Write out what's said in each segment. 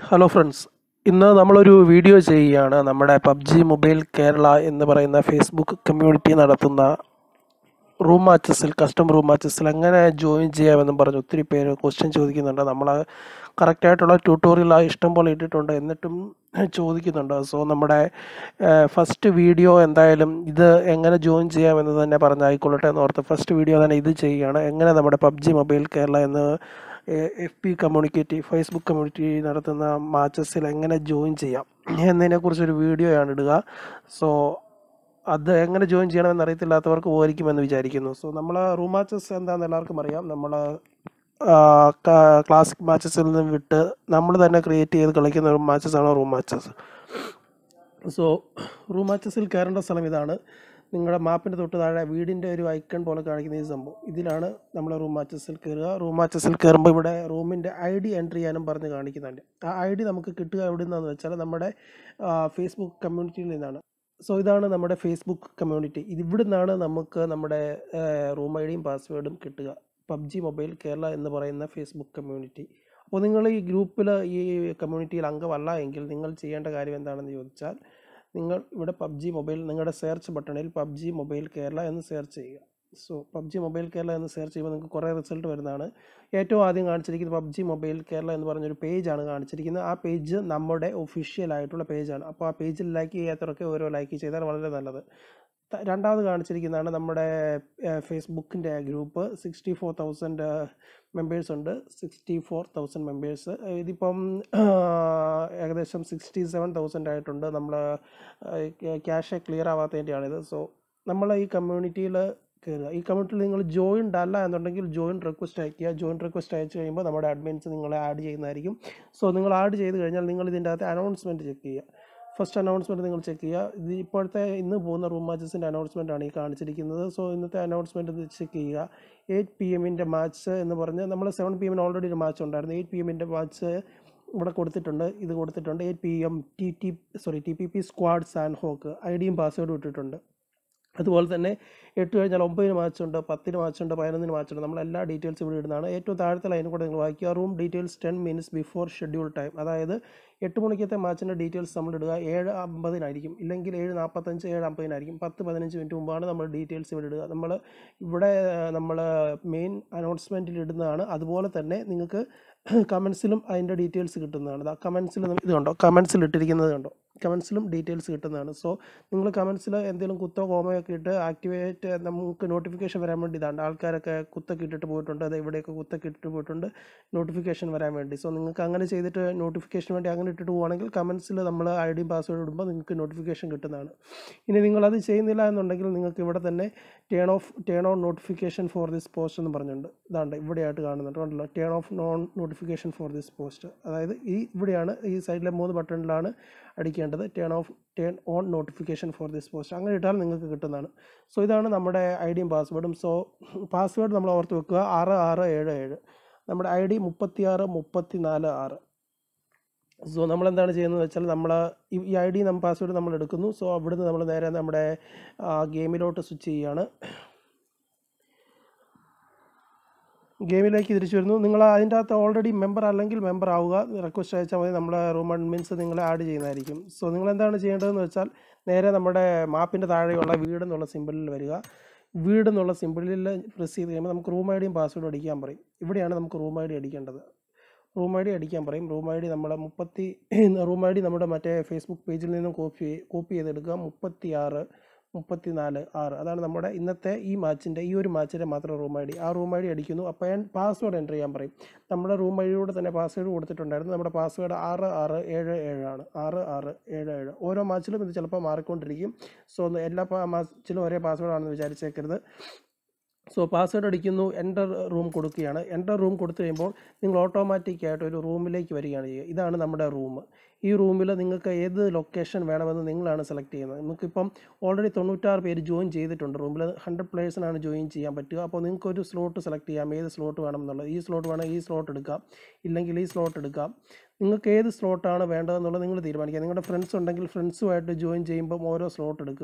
hello friends ഇന്ന് നമ്മളൊരു video ചെയ്യുകയാണ് നമ്മുടെ പബ്ജി മൊബൈൽ കേരള എന്ന് പറയുന്ന ഫേസ്ബുക്ക് കമ്മ്യൂണിറ്റി നടത്തുന്ന റൂം മാച്ചസിൽ കസ്റ്റം റൂം മാച്ചസിൽ എങ്ങനെ ജോയിൻ ചെയ്യാമെന്നും പറഞ്ഞ് ഒത്തിരി പേര് ക്വസ്റ്റ്യൻ ചോദിക്കുന്നുണ്ട് നമ്മൾ കറക്റ്റായിട്ടുള്ള ട്യൂട്ടോറിയൽ ആ ഇഷ്ടം പോലെ ഇട്ടിട്ടുണ്ട് എന്നിട്ടും ചോദിക്കുന്നുണ്ട് സോ നമ്മുടെ ഫസ്റ്റ് വീഡിയോ എന്തായാലും ഇത് എങ്ങനെ ജോയിൻ ചെയ്യാമെന്ന് തന്നെ പറഞ്ഞായിക്കൊള്ളട്ടെ എന്ന് ഓർത്ത് ഫസ്റ്റ് വീഡിയോ തന്നെ ഇത് ചെയ്യുകയാണ് എങ്ങനെ നമ്മുടെ പബ്ജി മൊബൈൽ കേരള എന്ന് F P communicate Facebook community നടത്തുന്ന മാച്ചസിൽ എങ്ങനെ ജോയിൻ ചെയ്യാം എന്നതിനെക്കുറിച്ചൊരു വീഡിയോയാണ് ഇടുക സോ അത് എങ്ങനെ ജോയിൻ ചെയ്യണമെന്ന് അറിയത്തില്ലാത്തവർക്ക് പോയിരിക്കുമെന്ന് വിചാരിക്കുന്നു സോ നമ്മൾ റൂം മാച്ചസ് എന്താണെന്ന് എല്ലാവർക്കും അറിയാം നമ്മൾ ക്ലാസിക് മാച്ചസിൽ നിന്ന് വിട്ട് നമ്മൾ തന്നെ ക്രിയേറ്റ് ചെയ്ത് കളിക്കുന്ന ഒരു മാച്ചസാണ് റൂം മാച്ചസ് സോ റൂം മാച്ചസിൽ കയറേണ്ട സ്ഥലം ഇതാണ് നിങ്ങളുടെ മാപ്പിൻ്റെ തൊട്ട് താഴെ വീടിൻ്റെ ഒരു ഐക്കൺ പോലെ കാണിക്കുന്ന ഈ സംഭവം ഇതിലാണ് നമ്മൾ റൂം മാച്ചസിൽ കയറുക റൂം മാച്ചസിൽ കയറുമ്പോൾ ഇവിടെ റൂമിൻ്റെ ഐ ഡി എൻട്രി ചെയ്യാനും പറഞ്ഞ് കാണിക്കുന്നുണ്ട് ആ ഐ ഡി നമുക്ക് കിട്ടുക എവിടെ നിന്നാന്ന് വെച്ചാൽ നമ്മുടെ ഫേസ്ബുക്ക് കമ്മ്യൂണിറ്റിയിൽ നിന്നാണ് സോ ഇതാണ് നമ്മുടെ ഫേസ്ബുക്ക് കമ്മ്യൂണിറ്റി ഇത് ഇവിടെ നിന്നാണ് നമുക്ക് നമ്മുടെ റൂം ഐ ഡിയും പാസ്വേഡും കിട്ടുക പബ്ജി മൊബൈൽ കേരള എന്ന് പറയുന്ന ഫേസ്ബുക്ക് കമ്മ്യൂണിറ്റി അപ്പോൾ നിങ്ങൾ ഈ ഗ്രൂപ്പിൽ ഈ കമ്മ്യൂണിറ്റിയിൽ അംഗമല്ല എങ്കിൽ നിങ്ങൾ ചെയ്യേണ്ട കാര്യം എന്താണെന്ന് ചോദിച്ചാൽ നിങ്ങൾ ഇവിടെ പബ്ജി മൊബൈൽ നിങ്ങളുടെ സെർച്ച് ബട്ടണിൽ പബ്ജി മൊബൈൽ കേരള എന്ന് സെർച്ച് ചെയ്യുക സോ പബ്ജി മൊബൈൽ കേരള എന്ന് സെർച്ച് ചെയ്യുമ്പോൾ നിങ്ങൾക്ക് കുറേ റിസൾട്ട് വരുന്നതാണ് ഏറ്റവും ആദ്യം കാണിച്ചിരിക്കുന്നത് പബ്ജി മൊബൈൽ കേരള എന്ന് പറഞ്ഞൊരു പേജാണ് കാണിച്ചിരിക്കുന്നത് ആ പേജ് നമ്മുടെ ഒഫീഷ്യൽ ആയിട്ടുള്ള പേജാണ് അപ്പോൾ ആ പേജിൽ ലൈക്ക് ചെയ്യാത്തവരൊക്കെ ഓരോ ലൈക്ക് ചെയ്താൽ വളരെ നല്ലത് രണ്ടാമത് കാണിച്ചിരിക്കുന്നതാണ് നമ്മുടെ ഫേസ്ബുക്കിൻ്റെ group sixty four thousand members ഉണ്ട് സിക്സ്റ്റി ഫോർ തൗസൻഡ് മെമ്പേഴ്സ് ഇതിപ്പം ഏകദേശം സിക്സ്റ്റി സെവൻ തൗസൻഡ് ആയിട്ടുണ്ട് നമ്മൾ ക്യാഷ് ക്ലിയർ ആവാത്തതിൻ്റെയാണിത് സോ നമ്മൾ ഈ കമ്മ്യൂണിറ്റിയിൽ കയറുക ഈ കമ്മ്യൂണിറ്റിയിൽ നിങ്ങൾ ജോയിൻഡ് അല്ല എന്നുണ്ടെങ്കിൽ ജോയിൻ റിക്വസ്റ്റ് അയക്കുക ജോയിൻ റിക്വസ്റ്റ് അയച്ചു കഴിയുമ്പോൾ നമ്മുടെ അഡ്മിൻസ് നിങ്ങളെ ആഡ് ചെയ്യുന്നതായിരിക്കും സോ നിങ്ങൾ ആഡ് ചെയ്ത് കഴിഞ്ഞാൽ നിങ്ങൾ ഇതിൻ്റെ അകത്ത് അനൗൺസ്മെൻറ്റ് ചെക്ക് ചെയ്യുക ഫസ്റ്റ് അനൗൺസ്മെൻറ്റ് നിങ്ങൾ ചെക്ക് ചെയ്യുക ഇത് ഇപ്പോഴത്തെ ഇന്ന് പോകുന്ന റൂം മാച്ചസിൻ്റെ അനൗൺസ്മെൻ്റ് ആണ് ഈ കാണിച്ചിരിക്കുന്നത് സോ ഇന്നത്തെ അനൗൺസ്മെൻറ്റ് ചെക്ക് ചെയ്യുക എയ്റ്റ് പി എമ്മിൻ്റെ മാച്ച് എന്ന് പറഞ്ഞ് നമ്മൾ സെവൻ പി എമ്മിന് ഓൾറെഡി ഒരു മാച്ച് ഉണ്ടായിരുന്നു എയ്റ്റ് പി എമ്മിൻ്റെ മാച്ച് ഇവിടെ കൊടുത്തിട്ടുണ്ട് ഇത് കൊടുത്തിട്ടുണ്ട് eight P M T T sorry T P P squad Sanhok I ഡിയും പാസ്വേഡും ഇട്ടിട്ടുണ്ട് അതുപോലെ തന്നെ എട്ട് കഴിഞ്ഞാൽ ഒമ്പതിന് മാച്ചുണ്ട് പത്തിന് മാച്ചുണ്ട് പതിനൊന്നിന് മാച്ചുണ്ട് നമ്മൾ എല്ലാ ഡീറ്റെയിൽസ് ഇവിടെ ഇടുന്നതാണ് ഏറ്റവും താഴത്തെ ലൈനും കൂടെ നിങ്ങൾ വായിക്കുക room details ten minutes before schedule time അതായത് എട്ട് മണിക്കത്തെ മാച്ചിൻ്റെ ഡീറ്റെയിൽസ് നമ്മൾ ഇടുക ഏഴ് അമ്പതിനായിരിക്കും ഇല്ലെങ്കിൽ ഏഴ് നാൽപ്പത്തഞ്ച് ഏഴ് അമ്പതിനായിരിക്കും പത്ത് പതിനഞ്ച് മിനിറ്റ് മുമ്പാണ് നമ്മൾ ഡീറ്റെയിൽസ് ഇവിടെ ഇടുക നമ്മൾ ഇവിടെ നമ്മൾ മെയിൻ അനൗൺസ്മെൻറ്റിൽ ഇടുന്നതാണ് അതുപോലെ തന്നെ നിങ്ങൾക്ക് കമൻസിലും അതിൻ്റെ ഡീറ്റെയിൽസ് കിട്ടുന്നതാണ് കമൻസിൽ ഇത് കണ്ടോ കമൻസിൽ ഇട്ടിരിക്കുന്നത് കണ്ടോ കമൻസിലും ഡീറ്റെയിൽസ് കിട്ടുന്നതാണ് സോ നിങ്ങൾ കമൻസിൽ എന്തെങ്കിലും കുത്തോ കോമയോ ഒക്കെ ഇട്ട് ആക്ടിവേറ്റ് നമുക്ക് നോട്ടിഫിക്കേഷൻ വരാൻ വേണ്ടി ഇതാണ് ആൾക്കാരൊക്കെ കുത്തൊക്കെ ഇട്ടിട്ട് പോയിട്ടുണ്ട് അത് ഇവിടെയൊക്കെ കുത്തൊക്കെ ഇട്ടിട്ട് പോയിട്ടുണ്ട് നോട്ടിഫിക്കേഷൻ വരാൻ വേണ്ടി സോ നിങ്ങൾക്ക് അങ്ങനെ ചെയ്തിട്ട് നോട്ടിഫിക്കേഷൻ വേണ്ടി അങ്ങനെ ഇട്ടിട്ട് പോവുകയാണെങ്കിൽ കമൻസിൽ നമ്മൾ ഐ ഡിയും പാസ്വേഡ് ഇടുമ്പോൾ നിങ്ങൾക്ക് നോട്ടിഫിക്കേഷൻ കിട്ടുന്നതാണ് ഇനി നിങ്ങളത് ചെയ്യുന്നില്ല എന്നുണ്ടെങ്കിൽ നിങ്ങൾക്ക് ഇവിടെ തന്നെ turn off turn on notification for this post എന്ന് പറഞ്ഞിട്ടുണ്ട് ഇതാണ്ട് ഇവിടെയായിട്ട് കാണുന്നുണ്ട് കണ്ടല്ലോ turn off non notification for this post അതായത് ഈ ഇവിടെയാണ് ഈ സൈഡിലെ മൂന്ന് ബട്ടണിലാണ് അടിക്കേണ്ടത് turn off turn on notification for this post അങ്ങനെ ഇട്ടാൽ നിങ്ങൾക്ക് കിട്ടുന്നതാണ് സോ ഇതാണ് നമ്മുടെ ഐ ഡിയും പാസ്വേഡും സോ പാസ്വേഡ് നമ്മൾ ഓർത്ത് വെക്കുക ആറ് ആറ് ഏഴ് ഏഴ് നമ്മുടെ ഐ ഡി മുപ്പത്തിയാറ് മുപ്പത്തി നാല് ആറ് സോ നമ്മൾ എന്താണ് ചെയ്യുന്നത് വെച്ചാൽ നമ്മൾ ഈ ഐ ഡി നമ്മൾ പാസ്വേഡ് നമ്മൾ എടുക്കുന്നു സോ അവിടുന്ന് നമ്മൾ നേരെ നമ്മുടെ ഗെയിമിലോട്ട് സ്വിച്ച് ചെയ്യുകയാണ് ഗെയിമിലേക്ക് തിരിച്ചു വരുന്നു നിങ്ങൾ അതിൻ്റെ അകത്ത് ഓൾറെഡി മെമ്പർ അല്ലെങ്കിൽ മെമ്പർ ആവുക റിക്വസ്റ്റ് അയച്ചാൽ മതി നമ്മുടെ റൂം അഡ്മിൻസ് നിങ്ങളെ ആഡ് ചെയ്യുന്നതായിരിക്കും സോ നിങ്ങൾ എന്താണ് ചെയ്യേണ്ടതെന്ന് വെച്ചാൽ നേരെ നമ്മുടെ മാപ്പിൻ്റെ താഴെയുള്ള വീട് എന്നുള്ള സിമ്പിളിൽ വരിക വീട് എന്നുള്ള സിമ്പിളിൽ പ്രസ് ചെയ്ത് കഴിയുമ്പോൾ നമുക്ക് റൂം ഐ ഡിയും പാസ്വേഡും അടിക്കാൻ പറയും ഇവിടെയാണ് നമുക്ക് റൂം ഐ ഡി അടിക്കേണ്ടത് റൂം ഐ ഡി അടിക്കാൻ പറയും റൂം ഐ ഡി നമ്മൾ മുപ്പത്തി റൂം ഐ ഡി നമ്മുടെ മറ്റേ ഫേസ്ബുക്ക് പേജിൽ നിന്നും കോപ്പി കോപ്പി ചെയ്തെടുക്കുക മുപ്പത്തി ആറ് മുപ്പത്തി നാല് ആറ് അതാണ് നമ്മുടെ ഇന്നത്തെ ഈ മാച്ചിൻ്റെ ഈ ഒരു മാച്ചിൻ്റെ മാത്രം റൂം ഐ ഡി ആ റൂം ഐ ഡി അടിക്കുന്നു അപ്പോൾ ഞാൻ പാസ്വേഡ് എൻ്റർ ചെയ്യാൻ പറയും നമ്മുടെ റൂം ഐ ഡിയോടെ തന്നെ പാസ്വേഡ് കൊടുത്തിട്ടുണ്ടായിരുന്നു നമ്മുടെ പാസ്വേഡ് ആറ് ആറ് ഏഴ് ഏഴാണ് ആറ് ആറ് ഏഴ് ഏഴ് ഓരോ മാച്ചിലും ഇത് ചിലപ്പോൾ മാറിക്കൊണ്ടിരിക്കും സോ എല്ലാ മാച്ചിലും ഒരേ പാസ്വേഡ് ആണെന്ന് വിചാരിച്ചേക്കരുത് സോ പാസ്വേഡ് അടിക്കുന്നു എൻ്റർ റൂം കൊടുക്കുകയാണ് എൻ്റർ റൂം കൊടുത്തു കഴിയുമ്പോൾ നിങ്ങൾ ഓട്ടോമാറ്റിക്കായിട്ട് ഒരു റൂമിലേക്ക് വരികയാണ് ചെയ്യുക ഇതാണ് നമ്മുടെ റൂം ഈ റൂമിൽ നിങ്ങൾക്ക് ഏത് ലൊക്കേഷൻ വേണമെന്ന് നിങ്ങളാണ് സെലക്ട് ചെയ്യുന്നത് നിങ്ങൾക്കിപ്പം ഓൾറെഡി തൊണ്ണൂറ്റാറ് പേര് ജോയിൻ ചെയ്തിട്ടുണ്ട് റൂമിൽ ഹൺഡ്രഡ് പ്ലേയേഴ്സിനാണ് ജോയിൻ ചെയ്യാൻ പറ്റുക അപ്പോൾ നിങ്ങൾക്ക് ഒരു സ്ലോട്ട് സെലക്ട് ചെയ്യാം ഏത് സ്ലോട്ട് വേണം എന്നുള്ളത് ഈ സ്ലോട്ട് വേണം ഈ സ്ലോട്ട് എടുക്കാം ഇല്ലെങ്കിൽ ഈ സ്ലോട്ട് എടുക്കാം നിങ്ങൾക്ക് ഏത് സ്ലോട്ടാണ് വേണ്ടതെന്നുള്ളത് നിങ്ങൾ തീരുമാനിക്കുക നിങ്ങളുടെ ഫ്രണ്ട്സ് ഉണ്ടെങ്കിൽ ഫ്രണ്ട്സുമായിട്ട് ജോയിൻ ചെയ്യുമ്പം ഓരോ സ്ലോട്ട് എടുക്കുക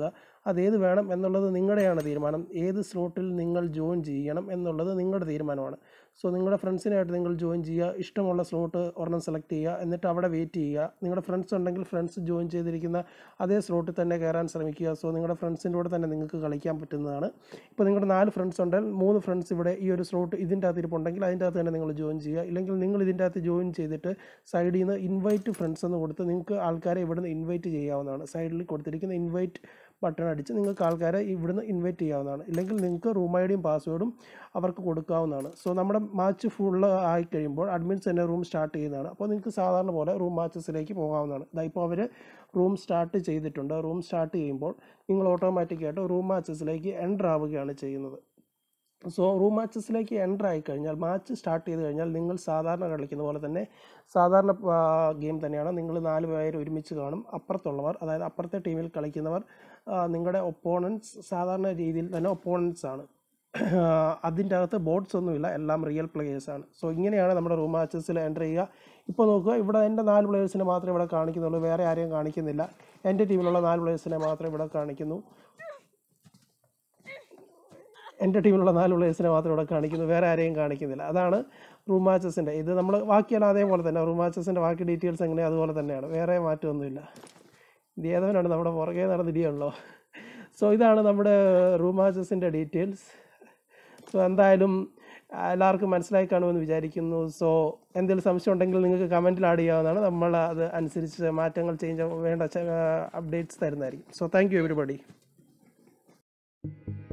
അതേത് വേണം എന്നുള്ളത് നിങ്ങളുടെയാണ് തീരുമാനം ഏത് സ്ലോട്ടിൽ നിങ്ങൾ ജോയിൻ ചെയ്യണം എന്നുള്ളത് നിങ്ങളുടെ തീരുമാനമാണ് സോ നിങ്ങളുടെ ഫ്രണ്ട്സിനായിട്ട് നിങ്ങൾ ജോയിൻ ചെയ്യുക ഇഷ്ടമുള്ള സ്ലോട്ട് ഒരെണ്ണം സെലക്ട് ചെയ്യുക എന്നിട്ട് അവിടെ വെയിറ്റ് ചെയ്യുക നിങ്ങളുടെ ഫ്രണ്ട്സ് ഉണ്ടെങ്കിൽ ഫ്രണ്ട്സ് ജോയിൻ ചെയ്തിരിക്കുന്ന അതേ സ്ലോട്ടിൽ തന്നെ കയറാൻ ശ്രമിക്കുക സോ നിങ്ങളുടെ ഫ്രണ്ട്സിൻ്റെ കൂടെ തന്നെ നിങ്ങൾക്ക് കളിക്കാൻ പറ്റുന്നതാണ് ഇപ്പോൾ നിങ്ങളുടെ നാല് ഫ്രണ്ട്സ് ഉണ്ടെങ്കിൽ മൂന്ന് ഫ്രണ്ട്സ് ഇവിടെ ഈ ഒരു സ്ലോട്ട് ഇതിൻ്റെ അകത്ത് ഇരിപ്പുണ്ടെങ്കിൽ അതിൻ്റെ അകത്ത് തന്നെ നിങ്ങൾ ജോയിൻ ചെയ്യുക ഇല്ലെങ്കിൽ നിങ്ങൾ ഇതിൻ്റെ അകത്ത് ജോയിൻ ചെയ്തിട്ട് സൈഡിൽ നിന്ന് ഇൻവൈറ്റ് ഫ്രണ്ട്സ് എന്ന് കൊടുത്ത് നിങ്ങൾക്ക് ആൾക്കാരെ ഇവിടുന്ന് ഇൻവൈറ്റ് ചെയ്യാവുന്നതാണ് സൈഡിൽ കൊടുത്തിരിക്കുന്ന ഇൻവൈറ്റ് ബട്ടൺ അടിച്ച് നിങ്ങൾക്ക് ആൾക്കാരെ ഇവിടുന്ന് ഇൻവൈറ്റ് ചെയ്യാവുന്നതാണ് ഇല്ലെങ്കിൽ നിങ്ങൾക്ക് റൂം ഐ ഡിയും പാസ്വേഡും അവർക്ക് കൊടുക്കാവുന്നതാണ് സോ നമ്മുടെ മാച്ച് ഫുള്ള് ആയി കഴിയുമ്പോൾ അഡ്മിൻസ് തന്നെ റൂം സ്റ്റാർട്ട് ചെയ്യുന്നതാണ് അപ്പോൾ നിങ്ങൾക്ക് സാധാരണ പോലെ റൂം മാച്ചസിലേക്ക് പോകാവുന്നതാണ് ഇതാ ഇപ്പോൾ അവർ റൂം സ്റ്റാർട്ട് ചെയ്തിട്ടുണ്ട് റൂം സ്റ്റാർട്ട് ചെയ്യുമ്പോൾ നിങ്ങൾ ഓട്ടോമാറ്റിക്കായിട്ട് റൂം മാച്ചസിലേക്ക് എൻ്റർ ആവുകയാണ് ചെയ്യുന്നത് സോ റൂം മാച്ചസിലേക്ക് എൻ്റർ ആയി കഴിഞ്ഞാൽ മാച്ച് സ്റ്റാർട്ട് ചെയ്ത് കഴിഞ്ഞാൽ നിങ്ങൾ സാധാരണ കളിക്കുന്ന പോലെ തന്നെ സാധാരണ ഗെയിം തന്നെയാണ് നിങ്ങൾ നാല് പേര് ഒരുമിച്ച് കാണും അപ്പുറത്തുള്ളവർ അതായത് അപ്പുറത്തെ ടീമിൽ കളിക്കുന്നവർ ആ, നിങ്ങളുടെ ഒപ്പോണൻസ് സാധാരണ രീതിയിൽ തന്നെ ഒപ്പോണൻസ് ആണ് അതിൻ്റെ അകത്ത് ബോട്ട്സ് ഒന്നുമില്ല എല്ലാം റിയൽ പ്ലേയേഴ്സ് ആണ് സോ ഇങ്ങനെയാണ് നമ്മുടെ റൂം മാച്ചസിൽ എൻ്റർ ചെയ്യുക ഇപ്പോൾ നോക്കുക ഇവിടെ എൻ്റെ നാല് പ്ലേയേഴ്സിനെ മാത്രമേ ഇവിടെ കാണിക്കുന്നുള്ളൂ വേറെ ആരെയും കാണിക്കുന്നില്ല എൻ്റെ ടീമിലുള്ള നാല് പ്ലേയേഴ്സിനെ മാത്രമേ ഇവിടെ കാണിക്കുന്നു എൻ്റെ ടീമിലുള്ള നാല് പ്ലേയേഴ്സിനെ മാത്രം ഇവിടെ കാണിക്കുന്നു വേറെ ആരെയും കാണിക്കുന്നില്ല അതാണ് റൂം മാച്ചസിൻ്റെ ഇത് നമ്മൾ ബാക്കിയെല്ലാം അതേപോലെ തന്നെ റൂം മാച്ചസിൻ്റെ ബാക്കി ഡീറ്റെയിൽസ് എങ്ങനെയാണ് അതുപോലെ തന്നെയാണ് വേറെ മാറ്റമൊന്നുമില്ല ഇത് ഏതവനാണ് നമ്മുടെ പുറകെ നടന്നിരിക്കുകയാണല്ലോ സോ ഇതാണ് നമ്മുടെ റൂം മാച്ചസിൻ്റെ ഡീറ്റെയിൽസ് സോ എന്തായാലും ആ, എല്ലാവർക്കും മനസ്സിലായി കാണുമെന്ന് വിചാരിക്കുന്നു സോ എന്തെങ്കിലും സംശയം ഉണ്ടെങ്കിൽ നിങ്ങൾക്ക് കമൻറ്റിൽ ആഡ് ചെയ്യാവുന്നതാണ് നമ്മൾ അത് അനുസരിച്ച് മാറ്റങ്ങൾ ചേഞ്ച് വേണ്ട അപ്ഡേറ്റ്സ് തരുന്നതായിരിക്കും സോ താങ്ക് യു എവരിബഡി